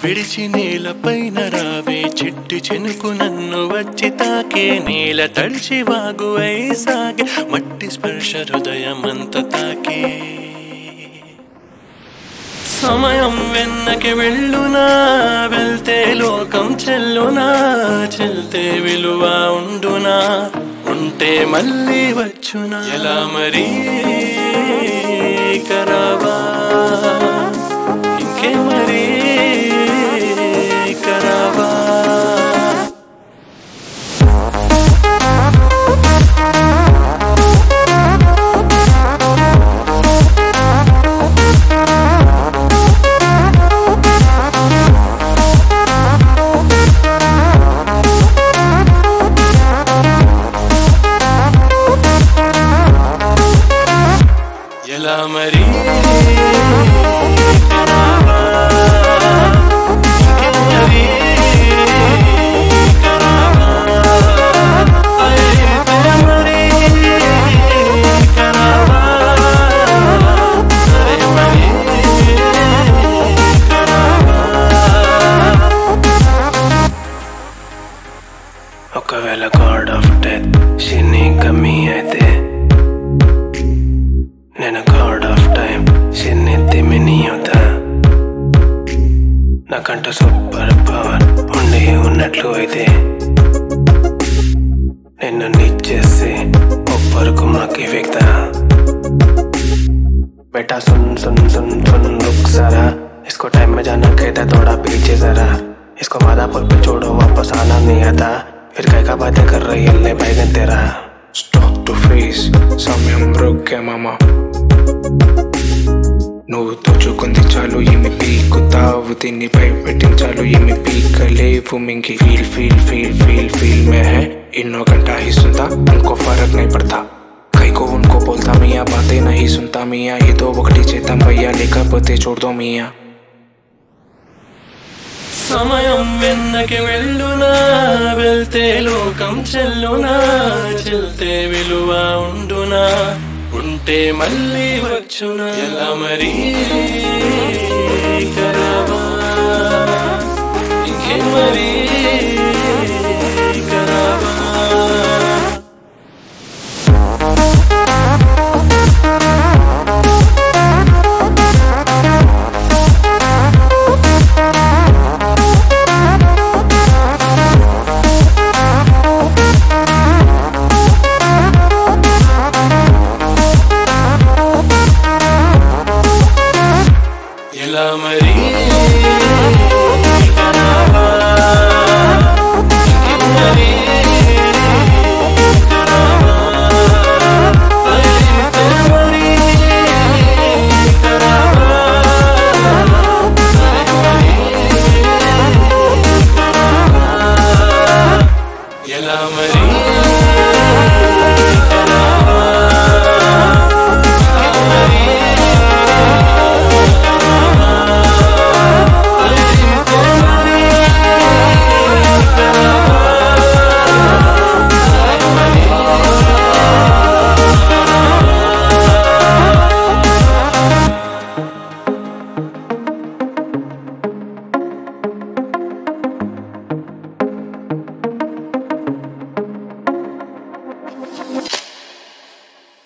విడిచి నేలపైన రావే చిట్టి చెనుకు నన్ను వచ్చి తాకే నేల తడిచి వాగు అయి సాగే మట్టి స్పర్శ హృదయమంత తాకే సమయం వెన్నకి వెళ్ళునా వెళ్తే లోకం చెల్లునా చెల్తే విలువ ఉండునా ఉంటే మళ్ళీ వచ్చునా ఎలా మరి కరావా ఇంకే మరి కరావా ఎలా మరి కరావా ఇంకే మరి కరావా అయితే మరి కరావా సరే మరి కరావా ఒకవేళ గాడ్ ఆఫ్ డెత్ షిన్ని కమ్మి అయితే నేను గాడ్ ఆఫ్ టైం షిన్ని తిమిని అవుతా నాకంట సూపర్ పవర్ ఉండి ఉన్నట్లు అయితే నిన్ను నిచ్చేసి ఒప్పరుకు మాకి వ్యక్త बेटा सुन सुन सुन सुन रुक जरा इसको टाइम में जाना कहता थोड़ा पीछे जरा इसको मादापुर पे छोड़ो वापस आना नहीं आता फिर काय का बातें कर रही है बैगन तेरा స్టాక్ టు ఫ్రీజ్ సమయం బ్రోకే మామ నువ్వు తోచుకుంది చాలు ఏమి పీకుతావు దీన్ని భయపెట్టించాలు ఏమి పీకలేవు మింగి feel feel feel feel feel మే है इन्नो घंटा ही सुनता उनको फर्क नहीं पड़ता कई को उनको बोलता मियाँ बातें नहीं सुनता मियाँ ये तो ఒకటి చేద్దాం భయ్యా లేకపోతే छोड़ दो मियाँ సమయం వెన్నకి వెళ్ళునా వెళ్తే లోకం చెల్లునా చెల్తే విలువ ఉండునా ఉంటే మళ్ళీ వచ్చునా ఎలా మరి కరావా ఇంకే మరి కరావా ఎలా మరి కరావా ఇంకే మరి కరావా అయితే మరి కరావా సరే మరి కరావా ఎలా మరి